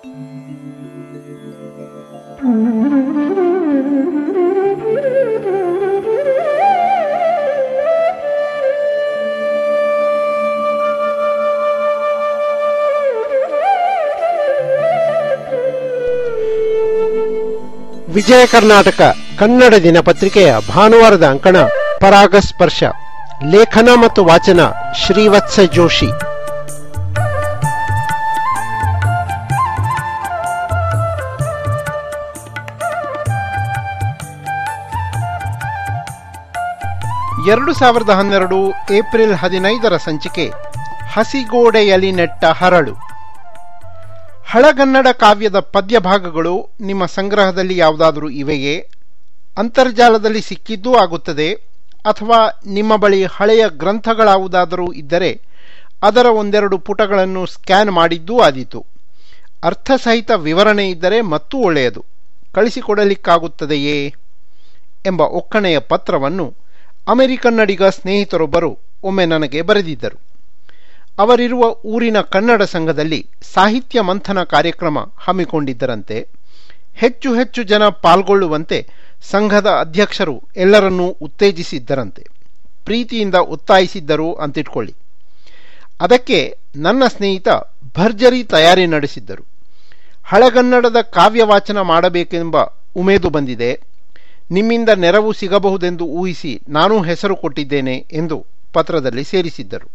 ವಿಜಯ ಕರ್ನಾಟಕ ಕನ್ನಡ ದಿನಪತ್ರಿಕೆಯ ಭಾನುವಾರದ ಅಂಕಣ ಪರಾಗಸ್ಪರ್ಶ ಲೇಖನ ಮತ್ತು ವಾಚನ ಶ್ರೀವತ್ಸ ಜೋಶಿ ಎರಡು ಸಾವಿರದ ಹನ್ನೆರಡು ಏಪ್ರಿಲ್ ಹದಿನೈದರ ಸಂಚಿಕೆ ಹಸಿಗೋಡೆಯಲ್ಲಿ ನೆಟ್ಟ ಹರಳು ಹಳಗನ್ನಡ ಕಾವ್ಯದ ಪದ್ಯ ಭಾಗಗಳು ನಿಮ್ಮ ಸಂಗ್ರಹದಲ್ಲಿ ಯಾವುದಾದರೂ ಇವೆಯೇ ಅಂತರ್ಜಾಲದಲ್ಲಿ ಸಿಕ್ಕಿದ್ದೂ ಆಗುತ್ತದೆ ಅಥವಾ ನಿಮ್ಮ ಬಳಿ ಹಳೆಯ ಗ್ರಂಥಗಳಾವುದಾದರೂ ಇದ್ದರೆ ಅದರ ಒಂದೆರಡು ಪುಟಗಳನ್ನು ಸ್ಕ್ಯಾನ್ ಮಾಡಿದ್ದೂ ಆದೀತು ಅರ್ಥಸಹಿತ ವಿವರಣೆ ಇದ್ದರೆ ಮತ್ತೂ ಒಳ್ಳೆಯದು ಕಳಿಸಿಕೊಡಲಿಕ್ಕಾಗುತ್ತದೆಯೇ ಎಂಬ ಒಕ್ಕಣೆಯ ಪತ್ರವನ್ನು ಅಮೆರಿಕನ್ನಡಿಗ ಸ್ನೇಹಿತರೊಬ್ಬರು ಒಮ್ಮೆ ನನಗೆ ಬರೆದಿದ್ದರು ಅವರಿರುವ ಊರಿನ ಕನ್ನಡ ಸಂಘದಲ್ಲಿ ಸಾಹಿತ್ಯ ಮಂಥನ ಕಾರ್ಯಕ್ರಮ ಹಮ್ಮಿಕೊಂಡಿದ್ದರಂತೆ ಹೆಚ್ಚು ಹೆಚ್ಚು ಜನ ಪಾಲ್ಗೊಳ್ಳುವಂತೆ ಸಂಘದ ಅಧ್ಯಕ್ಷರು ಎಲ್ಲರನ್ನೂ ಉತ್ತೇಜಿಸಿದ್ದರಂತೆ ಪ್ರೀತಿಯಿಂದ ಒತ್ತಾಯಿಸಿದ್ದರು ಅಂತಿಟ್ಕೊಳ್ಳಿ ಅದಕ್ಕೆ ನನ್ನ ಸ್ನೇಹಿತ ಭರ್ಜರಿ ತಯಾರಿ ನಡೆಸಿದ್ದರು ಹಳಗನ್ನಡದ ಕಾವ್ಯವಾಚನ ಮಾಡಬೇಕೆಂಬ ಉಮೇದು ಬಂದಿದೆ ನಿಮ್ಮಿಂದ ನೆರವು ಸಿಗಬಹುದೆಂದು ಊಹಿಸಿ ನಾನೂ ಹೆಸರು ಕೊಟ್ಟಿದ್ದೇನೆ ಎಂದು ಪತ್ರದಲ್ಲಿ ಸೇರಿಸಿದ್ದರು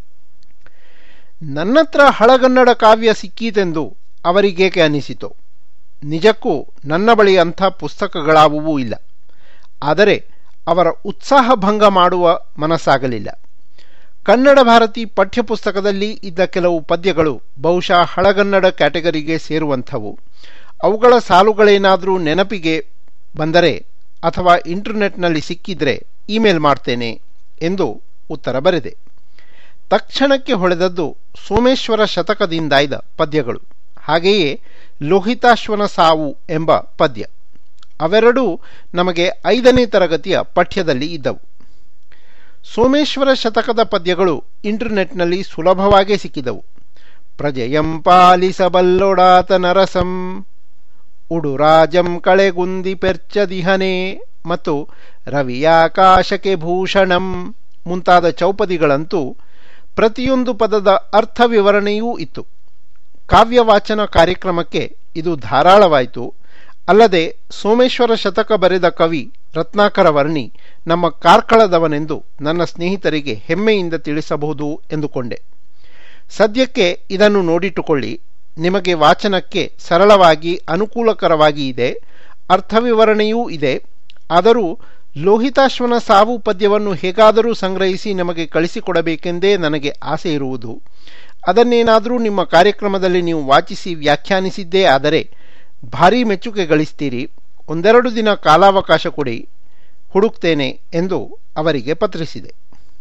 ನನ್ನತ್ರ ಹಳಗನ್ನಡ ಕಾವ್ಯ ಸಿಕ್ಕೀತೆಂದು ಅವರಿಗೇಕೆ ಅನಿಸಿತು ನಿಜಕ್ಕೂ ನನ್ನ ಬಳಿ ಅಂಥ ಪುಸ್ತಕಗಳಾವುವೂ ಇಲ್ಲ ಆದರೆ ಅವರ ಉತ್ಸಾಹ ಭಂಗ ಮಾಡುವ ಮನಸ್ಸಾಗಲಿಲ್ಲ ಕನ್ನಡ ಭಾರತಿ ಪಠ್ಯಪುಸ್ತಕದಲ್ಲಿ ಇದ್ದ ಕೆಲವು ಪದ್ಯಗಳು ಬಹುಶಃ ಹಳಗನ್ನಡ ಕ್ಯಾಟಗರಿಗೆ ಸೇರುವಂಥವು ಅವುಗಳ ಸಾಲುಗಳೇನಾದರೂ ನೆನಪಿಗೆ ಬಂದರೆ ಅಥವಾ ಇಂಟರ್ನೆಟ್ನಲ್ಲಿ ಸಿಕ್ಕಿದ್ರೆ ಇಮೇಲ್ ಮಾಡ್ತೇನೆ ಎಂದು ಉತ್ತರ ಬರೆದೆ ತಕ್ಷಣಕ್ಕೆ ಹೊಳೆದದ್ದು ಸೋಮೇಶ್ವರ ಶತಕದಿಂದಾಯ್ದ ಪದ್ಯಗಳು ಹಾಗೆಯೇ ಲೋಹಿತಾಶ್ವನ ಸಾವು ಎಂಬ ಪದ್ಯ ಅವೆರಡೂ ನಮಗೆ ಐದನೇ ತರಗತಿಯ ಪಠ್ಯದಲ್ಲಿ ಇದ್ದವು ಸೋಮೇಶ್ವರ ಶತಕದ ಪದ್ಯಗಳು ಇಂಟರ್ನೆಟ್ನಲ್ಲಿ ಸುಲಭವಾಗೇ ಸಿಕ್ಕಿದವು ಪ್ರಜೆಯಂ ಪಾಲಿಸಬಲ್ಲೊಡಾತ ನರಸಂ ಉಡುರಾಜಂ ಕಳೆಗುಂದಿ ಪೆರ್ಚದಿಹನೆ ಮತ್ತು ರವಿಯಾಕಾಶಕ್ಕೆ ಭೂಷಣಂ ಮುಂತಾದ ಚೌಪದಿಗಳಂತೂ ಪ್ರತಿಯೊಂದು ಪದದ ಅರ್ಥ ವಿವರಣೆಯೂ ಇತ್ತು ಕಾವ್ಯವಾಚನ ಕಾರ್ಯಕ್ರಮಕ್ಕೆ ಇದು ಧಾರಾಳವಾಯಿತು ಅಲ್ಲದೆ ಸೋಮೇಶ್ವರ ಶತಕ ಬರೆದ ಕವಿ ರತ್ನಾಕರ ವರ್ಣಿ ನಮ್ಮ ಕಾರ್ಕಳದವನೆಂದು ನನ್ನ ಸ್ನೇಹಿತರಿಗೆ ಹೆಮ್ಮೆಯಿಂದ ತಿಳಿಸಬಹುದು ಎಂದುಕೊಂಡೆ ಸದ್ಯಕ್ಕೆ ಇದನ್ನು ನೋಡಿಟ್ಟುಕೊಳ್ಳಿ ನಿಮಗೆ ವಾಚನಕ್ಕೆ ಸರಳವಾಗಿ ಅನುಕೂಲಕರವಾಗಿ ಇದೆ ಅರ್ಥವಿವರಣೆಯೂ ಇದೆ ಆದರೂ ಲೋಹಿತಾಶ್ವನ ಸಾವು ಪದ್ಯವನ್ನು ಹೇಗಾದರೂ ಸಂಗ್ರಹಿಸಿ ನಮಗೆ ಕಳಿಸಿಕೊಡಬೇಕೆಂದೇ ನನಗೆ ಆಸೆ ಇರುವುದು ಅದನ್ನೇನಾದರೂ ನಿಮ್ಮ ಕಾರ್ಯಕ್ರಮದಲ್ಲಿ ನೀವು ವಾಚಿಸಿ ವ್ಯಾಖ್ಯಾನಿಸಿದ್ದೇ ಆದರೆ ಭಾರೀ ಮೆಚ್ಚುಗೆ ಗಳಿಸ್ತೀರಿ ಒಂದೆರಡು ದಿನ ಕಾಲಾವಕಾಶ ಕೊಡಿ ಹುಡುಕ್ತೇನೆ ಎಂದು ಅವರಿಗೆ ಪತ್ರಿಸಿದೆ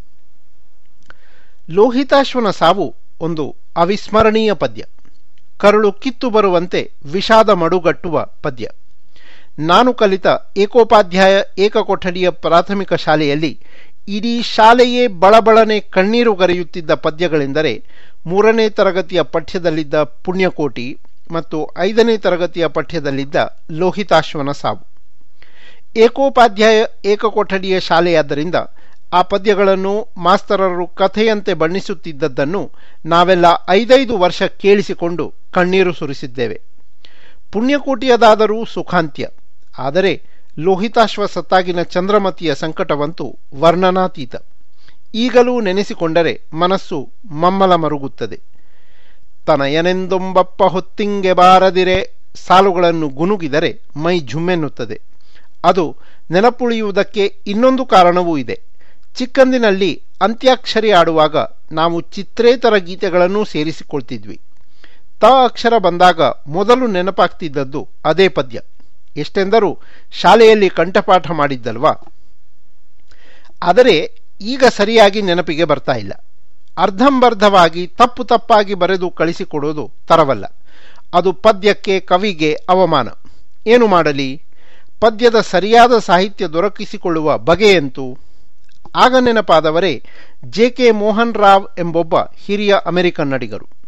ಲೋಹಿತಾಶ್ವನ ಸಾವು ಒಂದು ಅವಿಸ್ಮರಣೀಯ ಪದ್ಯ ಕರುಳು ಕಿತ್ತು ಬರುವಂತೆ ವಿಷಾದ ಮಡುಗಟ್ಟುವ ಪದ್ಯ ನಾನು ಕಲಿತ ಏಕೋಪಾಧ್ಯಾಯ ಏಕಕೊಠಡಿಯ ಪ್ರಾಥಮಿಕ ಶಾಲೆಯಲ್ಲಿ ಇಡೀ ಶಾಲೆಯೇ ಬಳಬಳನೆ ಕಣ್ಣೀರು ಗರೆಯುತ್ತಿದ್ದ ಪದ್ಯಗಳೆಂದರೆ ಮೂರನೇ ತರಗತಿಯ ಪಠ್ಯದಲ್ಲಿದ್ದ ಪುಣ್ಯಕೋಟಿ ಮತ್ತು ಐದನೇ ತರಗತಿಯ ಪಠ್ಯದಲ್ಲಿದ್ದ ಲೋಹಿತಾಶ್ವನ ಸಾವು ಏಕೋಪಾಧ್ಯಾಯ ಏಕಕೊಠಡಿಯ ಶಾಲೆಯಾದ್ದರಿಂದ ಆ ಪದ್ಯಗಳನ್ನು ಮಾಸ್ತರರು ಕಥೆಯಂತೆ ಬಣ್ಣಿಸುತ್ತಿದ್ದದ್ದನ್ನು ನಾವೆಲ್ಲ ಐದೈದು ವರ್ಷ ಕೇಳಿಸಿಕೊಂಡು ಕಣ್ಣೀರು ಸುರಿಸಿದ್ದೇವೆ ಪುಣ್ಯಕೋಟಿಯದಾದರೂ ಸುಖಾಂತ್ಯ ಆದರೆ ಲೋಹಿತಾಶ್ವ ಸತ್ತಾಗಿನ ಚಂದ್ರಮತಿಯ ಸಂಕಟವಂತೂ ವರ್ಣನಾತೀತ ಈಗಲೂ ನೆನೆಸಿಕೊಂಡರೆ ಮನಸ್ಸು ಮಮ್ಮಲ ಮರುಗುತ್ತದೆ ತನಯನೆಂದೊಂಬಪ್ಪ ಹೊತ್ತಿಂಗೆ ಬಾರದಿರೆ ಸಾಲುಗಳನ್ನು ಗುನುಗಿದರೆ ಮೈ ಝುಮ್ಮೆನ್ನುತ್ತದೆ ಅದು ನೆನಪುಳಿಯುವುದಕ್ಕೆ ಇನ್ನೊಂದು ಕಾರಣವೂ ಇದೆ ಚಿಕ್ಕಂದಿನಲ್ಲಿ ಅಂತ್ಯಾಕ್ಷರಿ ಆಡುವಾಗ ನಾವು ಚಿತ್ರೇತರ ಗೀತೆಗಳನ್ನೂ ಸೇರಿಸಿಕೊಳ್ತಿದ್ವಿ ತ ಅಕ್ಷರ ಬಂದಾಗ ಮೊದಲು ನೆನಪಾಗ್ತಿದ್ದದ್ದು ಅದೇ ಪದ್ಯ ಎಷ್ಟೆಂದರೂ ಶಾಲೆಯಲ್ಲಿ ಕಂಠಪಾಠ ಮಾಡಿದ್ದಲ್ವಾ ಆದರೆ ಈಗ ಸರಿಯಾಗಿ ನೆನಪಿಗೆ ಬರ್ತಾ ಇಲ್ಲ ಅರ್ಧಂಬರ್ಧವಾಗಿ ತಪ್ಪು ತಪ್ಪಾಗಿ ಬರೆದು ಕಳಿಸಿಕೊಡೋದು ತರವಲ್ಲ ಅದು ಪದ್ಯಕ್ಕೆ ಕವಿಗೆ ಅವಮಾನ ಏನು ಮಾಡಲಿ ಪದ್ಯದ ಸರಿಯಾದ ಸಾಹಿತ್ಯ ದೊರಕಿಸಿಕೊಳ್ಳುವ ಬಗೆಯಂತೂ ಆಗ ನೆನಪಾದವರೇ ಜೆ ಕೆ ಮೋಹನ್ ರಾವ್ ಎಂಬೊಬ್ಬ ಹಿರಿಯ ಅಮೆರಿಕನ್ನಡಿಗರು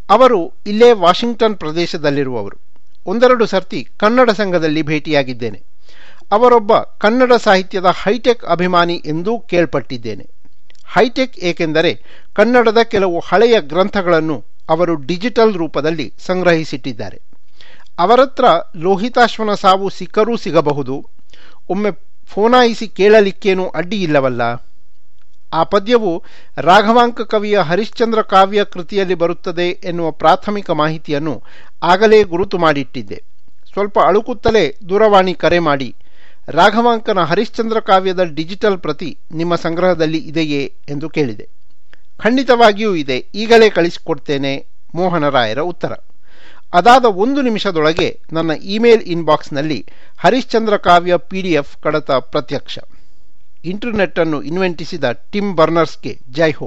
ಅವರು ಇಲ್ಲೇ ವಾಷಿಂಗ್ಟನ್ ಪ್ರದೇಶದಲ್ಲಿರುವವರು ಒಂದೆರಡು ಸರ್ತಿ ಕನ್ನಡ ಸಂಘದಲ್ಲಿ ಭೇಟಿಯಾಗಿದ್ದೇನೆ ಅವರೊಬ್ಬ ಕನ್ನಡ ಸಾಹಿತ್ಯದ ಹೈಟೆಕ್ ಅಭಿಮಾನಿ ಎಂದೂ ಕೇಳ್ಪಟ್ಟಿದ್ದೇನೆ ಹೈಟೆಕ್ ಏಕೆಂದರೆ ಕನ್ನಡದ ಕೆಲವು ಹಳೆಯ ಗ್ರಂಥಗಳನ್ನು ಅವರು ಡಿಜಿಟಲ್ ರೂಪದಲ್ಲಿ ಸಂಗ್ರಹಿಸಿಟ್ಟಿದ್ದಾರೆ ಅವರತ್ರ ಲೋಹಿತಾಶ್ವನ ಸಾವು ಸಿಕ್ಕರೂ ಸಿಗಬಹುದು ಒಮ್ಮೆ ಫೋನಾಯಿಸಿ ಕೇಳಲಿಕ್ಕೇನೂ ಅಡ್ಡಿ ಇಲ್ಲವಲ್ಲ ಆ ಪದ್ಯವು ರಾಘವಾಂಕ ಕವಿಯ ಹರಿಶ್ಚಂದ್ರ ಕಾವ್ಯ ಕೃತಿಯಲ್ಲಿ ಬರುತ್ತದೆ ಎನ್ನುವ ಪ್ರಾಥಮಿಕ ಮಾಹಿತಿಯನ್ನು ಆಗಲೇ ಗುರುತು ಮಾಡಿಟ್ಟಿದ್ದೆ ಸ್ವಲ್ಪ ಅಳುಕುತ್ತಲೇ ದೂರವಾಣಿ ಕರೆ ಮಾಡಿ ರಾಘವಾಂಕನ ಹರಿಶ್ಚಂದ್ರ ಕಾವ್ಯದ ಡಿಜಿಟಲ್ ಪ್ರತಿ ನಿಮ್ಮ ಸಂಗ್ರಹದಲ್ಲಿ ಇದೆಯೇ ಎಂದು ಕೇಳಿದೆ ಖಂಡಿತವಾಗಿಯೂ ಇದೆ ಈಗಲೇ ಕಳಿಸಿಕೊಡ್ತೇನೆ ಮೋಹನರಾಯರ ಉತ್ತರ ಅದಾದ ಒಂದು ನಿಮಿಷದೊಳಗೆ ನನ್ನ ಇಮೇಲ್ ಇನ್ಬಾಕ್ಸ್ನಲ್ಲಿ ಹರಿಶ್ಚಂದ್ರ ಕಾವ್ಯ ಪಿಡಿಎಫ್ ಕಡತ ಪ್ರತ್ಯಕ್ಷ ಇಂಟರ್ನೆಟ್ ಅನ್ನು ಇನ್ವೆಂಟಿಸಿದ ಟಿಮ್ ಬರ್ನರ್ಸ್ಗೆ ಜೈ ಹೋ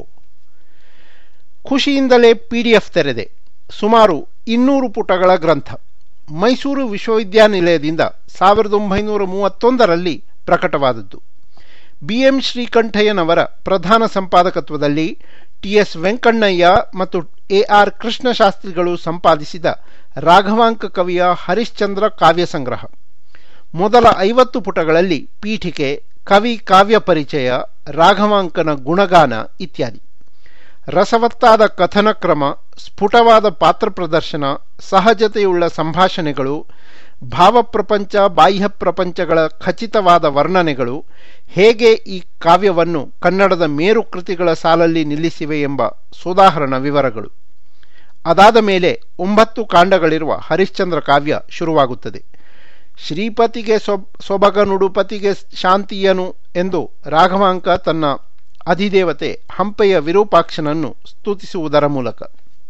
ಖುಷಿಯಿಂದಲೇ ಪಿಡಿಎಫ್ ತೆರೆದೆ ಸುಮಾರು ಇನ್ನೂರು ಪುಟಗಳ ಗ್ರಂಥ ಮೈಸೂರು ವಿಶ್ವವಿದ್ಯಾನಿಲಯದಿಂದ ಸಾವಿರದ ಒಂಬೈನೂರ ಮೂವತ್ತೊಂದರಲ್ಲಿ ಪ್ರಕಟವಾದದ್ದು ಬಿಎಂ ಶ್ರೀಕಂಠಯ್ಯನವರ ಪ್ರಧಾನ ಸಂಪಾದಕತ್ವದಲ್ಲಿ ಟಿಎಸ್ ವೆಂಕಣ್ಣಯ್ಯ ಮತ್ತು ಎಆರ್ ಕೃಷ್ಣಶಾಸ್ತ್ರಿಗಳು ಸಂಪಾದಿಸಿದ ರಾಘವಾಂಕ ಕವಿಯ ಹರಿಶ್ಚಂದ್ರ ಕಾವ್ಯ ಸಂಗ್ರಹ ಮೊದಲ ಐವತ್ತು ಪುಟಗಳಲ್ಲಿ ಪೀಠಿಕೆ ಕವಿ ಕಾವ್ಯ ಪರಿಚಯ ರಾಘವಾಂಕನ ಗುಣಗಾನ ಇತ್ಯಾದಿ ರಸವತ್ತಾದ ಕಥನ ಕ್ರಮ ಸ್ಫುಟವಾದ ಪಾತ್ರ ಪ್ರದರ್ಶನ ಸಹಜತೆಯುಳ್ಳ ಸಂಭಾಷಣೆಗಳು ಭಾವಪ್ರಪಂಚ ಬಾಹ್ಯ ಪ್ರಪಂಚಗಳ ಖಚಿತವಾದ ವರ್ಣನೆಗಳು ಹೇಗೆ ಈ ಕಾವ್ಯವನ್ನು ಕನ್ನಡದ ಮೇರು ಕೃತಿಗಳ ಸಾಲಲ್ಲಿ ನಿಲ್ಲಿಸಿವೆ ಎಂಬ ಸುದಾಹರಣ ವಿವರಗಳು ಅದಾದ ಮೇಲೆ ಒಂಬತ್ತು ಕಾಂಡಗಳಿರುವ ಹರಿಶ್ಚಂದ್ರ ಕಾವ್ಯ ಶುರುವಾಗುತ್ತದೆ ಶ್ರೀಪತಿಗೆ ಸೊಬ್ ಸೊಬಗ ನುಡುಪತಿಗೆ ಶಾಂತಿಯನು ಎಂದು ರಾಘವಾಂಕ ತನ್ನ ಅಧಿದೇವತೆ ಹಂಪೆಯ ವಿರೂಪಾಕ್ಷನನ್ನು ಸ್ತುತಿಸುವುದರ ಮೂಲಕ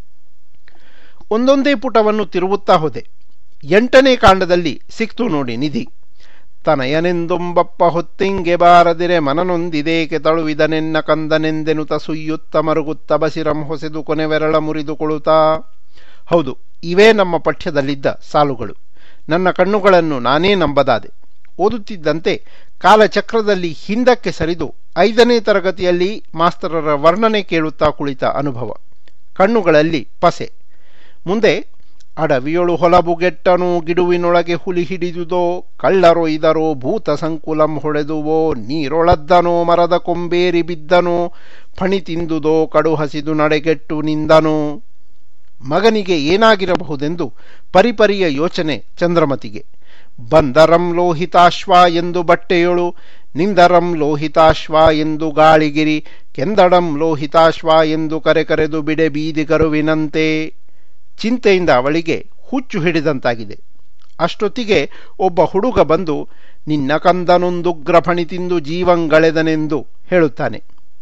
ಒಂದೊಂದೇ ಪುಟವನ್ನು ತಿರುವುತ್ತಾ ಹೋದೆ ಎಂಟನೇ ಕಾಂಡದಲ್ಲಿ ಸಿಕ್ತು ನೋಡಿ ನಿಧಿ ತನಯನೆಂದೊಂಬಪ್ಪ ಹೊತ್ತಿಂಗೆ ಬಾರದಿರೆ ಮನನೊಂದಿದೇಕೆ ತಳುವಿದನೆನ್ನ ಕಂದನೆಂದೆನುತ ಸುಯ್ಯುತ್ತ ಮರುಗುತ್ತ ಬಸಿರಂ ಹೊಸೆದು ಕೊನೆವೆರಳ ಮುರಿದುಕೊಳ್ಳುತ್ತಾ ಹೌದು ಇವೇ ನಮ್ಮ ಪಠ್ಯದಲ್ಲಿದ್ದ ಸಾಲುಗಳು ನನ್ನ ಕಣ್ಣುಗಳನ್ನು ನಾನೇ ನಂಬದಾದೆ ಓದುತ್ತಿದ್ದಂತೆ ಕಾಲಚಕ್ರದಲ್ಲಿ ಹಿಂದಕ್ಕೆ ಸರಿದು ಐದನೇ ತರಗತಿಯಲ್ಲಿ ಮಾಸ್ತರರ ವರ್ಣನೆ ಕೇಳುತ್ತಾ ಕುಳಿತ ಅನುಭವ ಕಣ್ಣುಗಳಲ್ಲಿ ಪಸೆ ಮುಂದೆ ಅಡವಿಯೊಳು ಹೊಲಬುಗೆಟ್ಟನು ಗಿಡುವಿನೊಳಗೆ ಹುಲಿ ಹಿಡಿದುದೋ ಕಳ್ಳರೋ ಇದರೋ ಭೂತ ಸಂಕುಲಂ ಹೊಡೆದುವೋ ನೀರೊಳದ್ದನೋ ಮರದ ಕೊಂಬೇರಿ ಬಿದ್ದನೋ ಫಣಿ ತಿಂದುದೋ ಕಡು ಹಸಿದು ನಡೆಗೆಟ್ಟು ನಿಂದನೋ ಮಗನಿಗೆ ಏನಾಗಿರಬಹುದೆಂದು ಪರಿಪರಿಯ ಯೋಚನೆ ಚಂದ್ರಮತಿಗೆ ಬಂದರಂ ಲೋಹಿತಾಶ್ವ ಎಂದು ಬಟ್ಟೆಯೊಳು ನಿಂದರಂ ಲೋಹಿತಾಶ್ವ ಎಂದು ಗಾಳಿಗಿರಿ ಕೆಂದಡಂ ಲೋಹಿತಾಶ್ವ ಎಂದು ಕರೆ ಕರೆದು ಬಿಡೆ ಬೀದಿ ಕರುವಿನಂತೆ ಚಿಂತೆಯಿಂದ ಅವಳಿಗೆ ಹುಚ್ಚು ಹಿಡಿದಂತಾಗಿದೆ ಅಷ್ಟೊತ್ತಿಗೆ ಒಬ್ಬ ಹುಡುಗ ಬಂದು ನಿನ್ನ ಕಂದನೊಂದುಗ್ರ ಫಣಿ ತಿಂದು ಜೀವಂಗಳೆದನೆಂದು ಹೇಳುತ್ತಾನೆ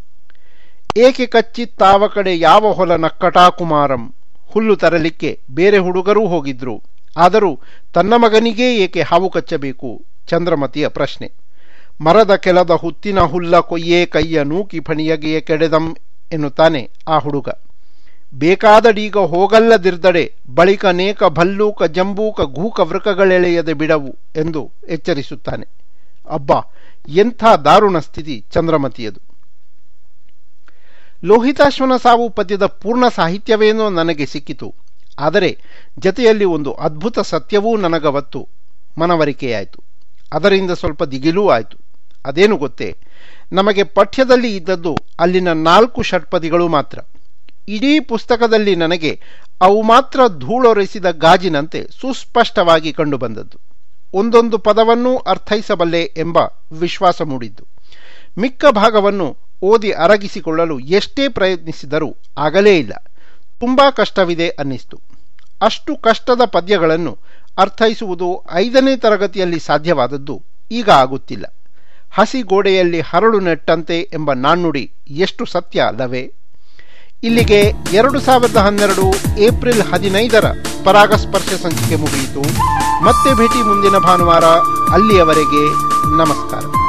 ಏಕೆ ಕಚ್ಚಿತ್ತಾವ ಕಡೆ ಯಾವ ಹೊಲ ನಕ್ಕಟಾಕುಮಾರಂ ಹುಲ್ಲು ತರಲಿಕ್ಕೆ ಬೇರೆ ಹುಡುಗರೂ ಹೋಗಿದ್ರು ಆದರೂ ತನ್ನ ಮಗನಿಗೇ ಏಕೆ ಹಾವು ಕಚ್ಚಬೇಕು ಚಂದ್ರಮತಿಯ ಪ್ರಶ್ನೆ ಮರದ ಕೆಲದ ಹುತ್ತಿನ ಹುಲ್ಲ ಕೊಯ್ಯೇ ಕೈಯ ನೂಕಿ ಫಣಿಯಗೆಯ ಕೆಡೆದಂ ಎನ್ನುತ್ತಾನೆ ಆ ಹುಡುಗ ಬೇಕಾದಡೀಗ ಹೋಗಲ್ಲದಿರ್ದಡೆ ಬಳಿಕ ನೇಕ ಭಲ್ಲೂಕ ಜಂಬೂಕ ಘೂಕ ವೃಕಗಳೆಳೆಯದೆ ಬಿಡವು ಎಂದು ಎಚ್ಚರಿಸುತ್ತಾನೆ ಅಬ್ಬಾ ಎಂಥ ದಾರುಣ ಸ್ಥಿತಿ ಚಂದ್ರಮತಿಯದು ಲೋಹಿತಾಶ್ವನ ಸಾವು ಪದ್ಯದ ಪೂರ್ಣ ಸಾಹಿತ್ಯವೇನೋ ನನಗೆ ಸಿಕ್ಕಿತು ಆದರೆ ಜತೆಯಲ್ಲಿ ಒಂದು ಅದ್ಭುತ ಸತ್ಯವೂ ನನಗವತ್ತು ಮನವರಿಕೆಯಾಯಿತು ಅದರಿಂದ ಸ್ವಲ್ಪ ದಿಗಿಲೂ ಆಯಿತು ಅದೇನು ಗೊತ್ತೇ ನಮಗೆ ಪಠ್ಯದಲ್ಲಿ ಇದ್ದದ್ದು ಅಲ್ಲಿನ ನಾಲ್ಕು ಷಟ್ಪದಿಗಳು ಮಾತ್ರ ಇಡೀ ಪುಸ್ತಕದಲ್ಲಿ ನನಗೆ ಅವು ಮಾತ್ರ ಧೂಳೊರೆಸಿದ ಗಾಜಿನಂತೆ ಸುಸ್ಪಷ್ಟವಾಗಿ ಕಂಡುಬಂದದ್ದು ಒಂದೊಂದು ಪದವನ್ನೂ ಅರ್ಥೈಸಬಲ್ಲೆ ಎಂಬ ವಿಶ್ವಾಸ ಮೂಡಿದ್ದು ಮಿಕ್ಕ ಭಾಗವನ್ನು ಓದಿ ಅರಗಿಸಿಕೊಳ್ಳಲು ಎಷ್ಟೇ ಪ್ರಯತ್ನಿಸಿದರೂ ಆಗಲೇ ಇಲ್ಲ ತುಂಬಾ ಕಷ್ಟವಿದೆ ಅನ್ನಿಸ್ತು ಅಷ್ಟು ಕಷ್ಟದ ಪದ್ಯಗಳನ್ನು ಅರ್ಥೈಸುವುದು ಐದನೇ ತರಗತಿಯಲ್ಲಿ ಸಾಧ್ಯವಾದದ್ದು ಈಗ ಆಗುತ್ತಿಲ್ಲ ಹಸಿ ಗೋಡೆಯಲ್ಲಿ ಹರಳು ನೆಟ್ಟಂತೆ ಎಂಬ ನಾಣ್ಣುಡಿ ಎಷ್ಟು ಸತ್ಯ ಅಲ್ಲವೇ ಇಲ್ಲಿಗೆ ಎರಡು ಸಾವಿರದ ಹನ್ನೆರಡು ಏಪ್ರಿಲ್ ಹದಿನೈದರ ಪರಾಗಸ್ಪರ್ಶ ಸಂಚಿಕೆ ಮುಗಿಯಿತು ಮತ್ತೆ ಭೇಟಿ ಮುಂದಿನ ಭಾನುವಾರ ಅಲ್ಲಿಯವರೆಗೆ ನಮಸ್ಕಾರ